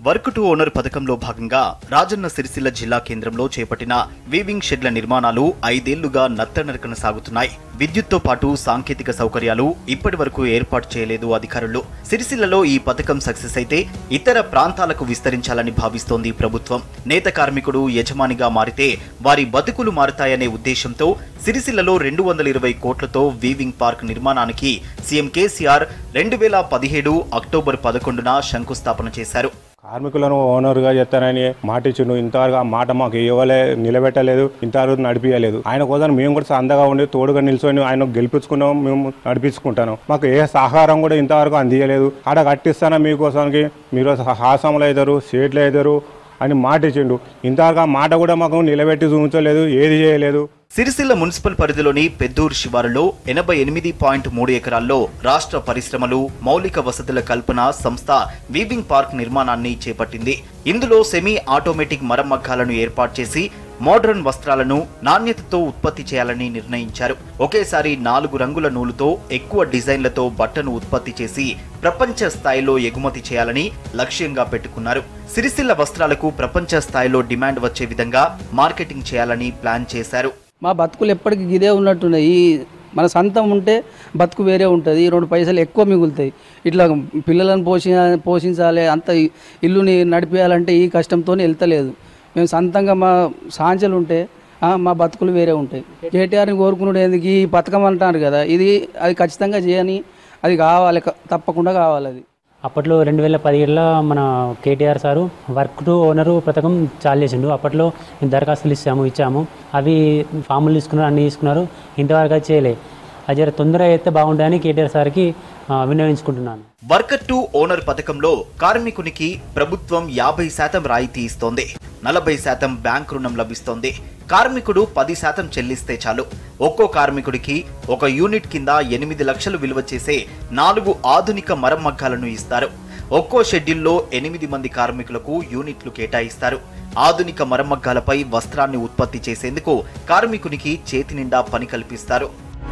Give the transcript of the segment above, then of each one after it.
work to owner పథకంలో భాగంగా రాజన్న సిరిసిల్ల జిల్లా కేంద్రంలో చేపట్టిన వీవింగ్ షెడ్ల నిర్మాణాలు ఐదేళ్లుగా నత్తనడకన సాగుతున్నాయి విద్యుత్తో పాటు సాంకేతిక సౌకర్యాలు ఇప్పటి వరకు ఏర్పాటు చేయలేదు అధికారులు సిరిసిల్లలో ఈ పథకం సక్సెస్ అయితే ఇతర ప్రాంతాలకు విస్తరించాలని భావిస్తోంది ప్రభుత్వం నేత కార్మికుడు యజమానిగా మారితే వారి బతుకులు మారుతాయనే ఉద్దేశంతో సిరిసిల్లలో రెండు వందల ఇరవై కోట్లతో వీవింగ్ పార్క్ నిర్మాణానికి సీఎం కేసీఆర్ రెండు వేల పదిహేడు అక్టోబర్ పదకొండున శంకుస్థాపన చేశారు కార్మికులను ఓనర్గా చేస్తానని మాట ఇచ్చిండు ఇంతవరకు ఆ మాట మాకు ఇవ్వలే నిలబెట్టలేదు ఇంతవరకు నడిపించలేదు ఆయన కోసం మేము కూడా అండగా ఉండి తోడుగా నిల్చొని ఆయన గెలిపించుకున్నాం మేము నడిపించుకుంటాను మాకు ఏ సహకారం కూడా ఇంతవరకు అందియలేదు ఆడ కట్టిస్తానా మీకోసానికి మీరు హాసంలో అవుతారు సీట్లు అవుతారు అని మాట ఇచ్చిండు ఇంతవరకు ఆ మాట కూడా మాకు నిలబెట్టి చూపించలేదు ఏది చేయలేదు సిరిసిల్ల మున్సిపల్ పరిధిలోని పెద్దూరు శివారులో ఎనభై ఎనిమిది పాయింట్ మూడు ఎకరాల్లో రాష్ట్ర పరిశ్రమలు మౌలిక వసతుల కల్పన సంస్థ వీవింగ్ పార్క్ నిర్మాణాన్ని చేపట్టింది ఇందులో సెమీ ఆటోమేటిక్ మరమ్మగ్గాలను ఏర్పాటు చేసి మోడ్రన్ వస్త్రాలను నాణ్యతతో ఉత్పత్తి చేయాలని నిర్ణయించారు ఒకేసారి నాలుగు రంగుల నూలుతో ఎక్కువ డిజైన్లతో బట్టను ఉత్పత్తి చేసి ప్రపంచ స్థాయిలో ఎగుమతి చేయాలని లక్ష్యంగా పెట్టుకున్నారు సిరిసిల్ల వస్త్రాలకు ప్రపంచ స్థాయిలో డిమాండ్ వచ్చే విధంగా మార్కెటింగ్ చేయాలని ప్లాన్ చేశారు మా బతుకులు ఎప్పటికీ ఇదే ఉన్నట్టున్నాయి ఈ మన సొంతం ఉంటే బతుకు వేరే ఉంటుంది ఈ రెండు పైసలు ఎక్కువ మిగులుతాయి ఇట్లా పిల్లలను పోషి పోషించాలి అంత ఇ- ఇల్లుని నడిపేయాలంటే ఈ కష్టంతో వెళ్తలేదు మేము సొంతంగా మా సాంచలు ఉంటే ఆ, మా బతుకులు వేరే ఉంటాయి కేటీఆర్ని కోరుకున్నాడు ఎందుకు ఈ పథకం అంటారు కదా ఇది అది ఖచ్చితంగా చేయని అది కావాలి క- తప్పకుండా కావాలి అది అప్పట్లో రెండు వేల పదిహేడులో మన KTR sir work to owner పథకం చాలు చేసిండు అప్పట్లో మేము దరఖాస్తులు ఇచ్చాము ఇచ్చాము అవి ఫాములు తీసుకున్నారు అన్నీ తీసుకున్నారు ఇంతవరకు అది చేయలే అది జర తొందరగా అయితే బాగుంటుందని కేటీఆర్ సార్కి ఆ, విన్నవించుకుంటున్నాను వర్కర్ టు ఓనర్ పథకంలో కార్మికునికి ప్రభుత్వం యాభై శాతం రాయితీ ఇస్తోంది నలభై శాతం బ్యాంక్ రుణం లభిస్తోంది కార్మికుడు పది శాతం చెల్లిస్తే చాలు ఒక్కో కార్మికుడికి ఒక యూనిట్ కింద ఎనిమిది లక్షలు విలువ చేసే నాలుగు ఆధునిక మరమ్మగ్గాలను ఇస్తారు ఒక్కో షెడ్యూల్లో ఎనిమిది మంది కార్మికులకు యూనిట్లు కేటాయిస్తారు ఆధునిక మరమ్మగ్గాలపై వస్త్రాన్ని ఉత్పత్తి చేసేందుకు కార్మికునికి చేతి నిండా పని కల్పిస్తారు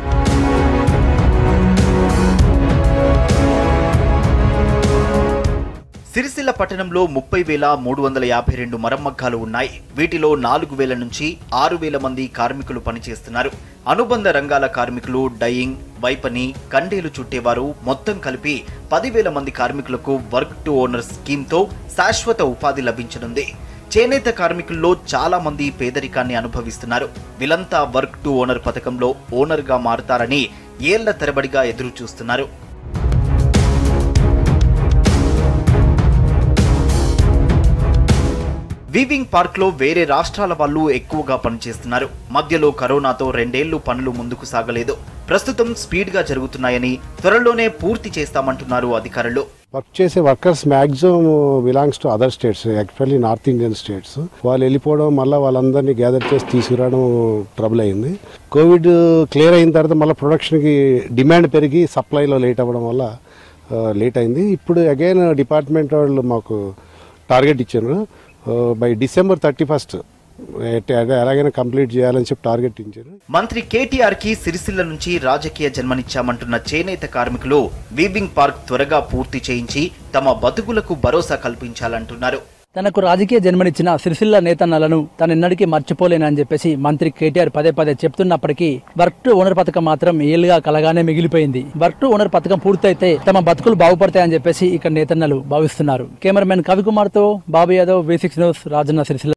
సిరిసిల్ల పట్టణంలో ముప్పై వేల మూడు వందల యాభై రెండు మరమ్మగ్గాలు ఉన్నాయి వీటిలో నాలుగు వేల నుంచి ఆరు వేల మంది కార్మికులు పనిచేస్తున్నారు అనుబంధ రంగాల కార్మికులు డయింగ్ వైపని కండేలు చుట్టేవారు మొత్తం కలిపి పదివేల మంది కార్మికులకు వర్క్ టు ఓనర్ స్కీమ్తో శాశ్వత ఉపాధి లభించనుంది చేనేత కార్మికుల్లో చాలా మంది పేదరికాన్ని అనుభవిస్తున్నారు వీళ్ళంతా వర్క్ టు ఓనర్ పథకంలో ఓనర్గా మారుతారని ఏళ్ల తరబడిగా ఎదురు చూస్తున్నారు వీవింగ్ పార్క్ లో వేరే రాష్ట్రాల వాళ్ళు ఎక్కువగా పనిచేస్తున్నారు మధ్యలో కరోనాతో రెండేళ్లు పనులు ముందుకు సాగలేదు ప్రస్తుతం స్పీడ్ గా జరుగుతున్నాయని త్వరలోనే పూర్తి చేస్తామంటున్నారు అధికారులు వర్క్ చేసే workers maximum belongs to other states actually north Indian states వాళ్ళు వెళ్ళిపోవడం మళ్ళీ వాళ్ళందరినీ గ్యాదర్ చేసి తీసుకురావడం ట్రబుల్ అయింది కోవిడ్ క్లియర్ అయిన తర్వాత మళ్ళీ ప్రొడక్షన్కి డిమాండ్ పెరిగి సప్లైలో లేట్ అవ్వడం వల్ల లేట్ అయింది ఇప్పుడు అగైన్ డిపార్ట్మెంట్ వాళ్ళు మాకు టార్గెట్ ఇచ్చారు బై డిసెంబర్ థర్టీ ఫస్ట్ ఎలాగైనా కంప్లీట్ చేయాలని చెప్పి టార్గెట్ ఇచ్చారు మంత్రి కేటీఆర్ కి సిరిసిల్ల నుంచి రాజకీయ జన్మనిచ్చామంటున్న చేనేత కార్మికులు వీవింగ్ పార్క్ త్వరగా పూర్తి చేయించి తమ బతుకులకు భరోసా కల్పించాలంటున్నారు తనకు రాజకీయ జన్మనిచ్చిన సిరిసిల్ల నేతన్నలను తనెన్నటికీ మర్చిపోలేనని చెప్పేసి మంత్రి కేటీఆర్ పదే పదే చెప్తున్నప్పటికీ వర్క్ టు ఓనర్ పథకం మాత్రం ఏళ్ళుగా కలగానే మిగిలిపోయింది వర్క్ టు ఓనర్ పథకం పూర్తయితే తమ బతుకులు బాగుపడతాయని చెప్పేసి ఇక్కడ నేతన్నలు భావిస్తున్నారు కెమెరామెన్ కవికుమార్ తో Babu Yadav V six news Rajanna Sircilla